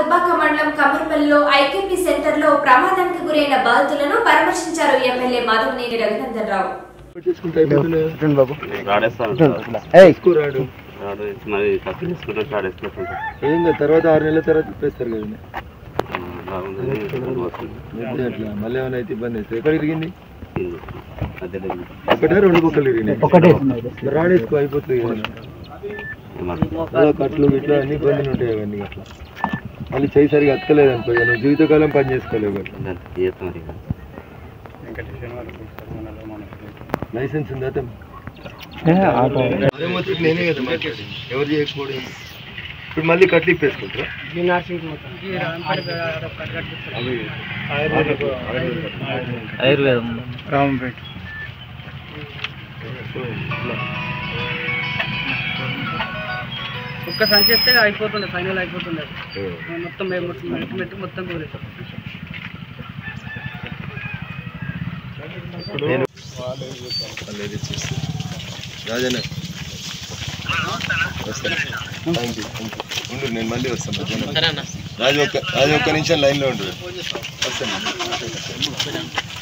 దుబ్బాక మండలం కమర్పల్లిలో IKP centre లో ప్రమాదానికి గురైన బాధితులను పరామర్శించారు ఎమ్మెల్యే మాధవనేని రఘునందన్ రావు చేసుకుంటే అయిపోతుంది చూడండి బాబు రాడేస్తాను ఏయ్ రాడు రాడు మరి తక్కువ తీసుకుంటే రాడేసుకుంటాను ఏం కాదు తర్వాత ఆరు నెలల తర్వాత తిప్పేస్తారు కదా బాగుంది వస్తుంది అంతే అట్లా మళ్ళీ ఏమైనా అయితే ఇబ్బంది అవుతుంది ఎక్కడ ఇరిగింది మధ్యలో ఒకటే రెండు బొక్కలు ఇరిగినాయి ఒకటే మరి రాడేసుకో అయిపోతుంది కదా అలా కట్లు ఇట్లా అన్ని ఇబ్బందులు ఉంటాయి అవన్నీ అట్లా మళ్ళీ చేయి సరిగా అత్తలేదు అనుకో ఇక నువ్వు జీవితకాలం పని చేసుకోలేవు అట్లా లైసెన్స్ ఉందా తమ్మి? అదే మొత్తం నేనే కదా మాట్లాడింది. ఎవరు చేయకపోవడం ఇప్పుడు మళ్ళీ కట్లు ఇప్పేసుకుంటారా అవి ఆయుర్వేదం ఒక్క సంచి ఎత్తే అయిపోతుండే ఫైనల్ అయిపోతుండే మొత్తం మేము మెట్టు మెట్టు మొత్తం కూరేస్తాం నేను లేదు చూస్తే రాజన్న వస్తాను థ్యాంక్ యూ ఉండు నేను మళ్ళీ వస్తాను మధ్యాహ్నం. రాజు ఒక్క రాజు ఒక్క నిమిషం లైన్లో ఉండు వస్తాను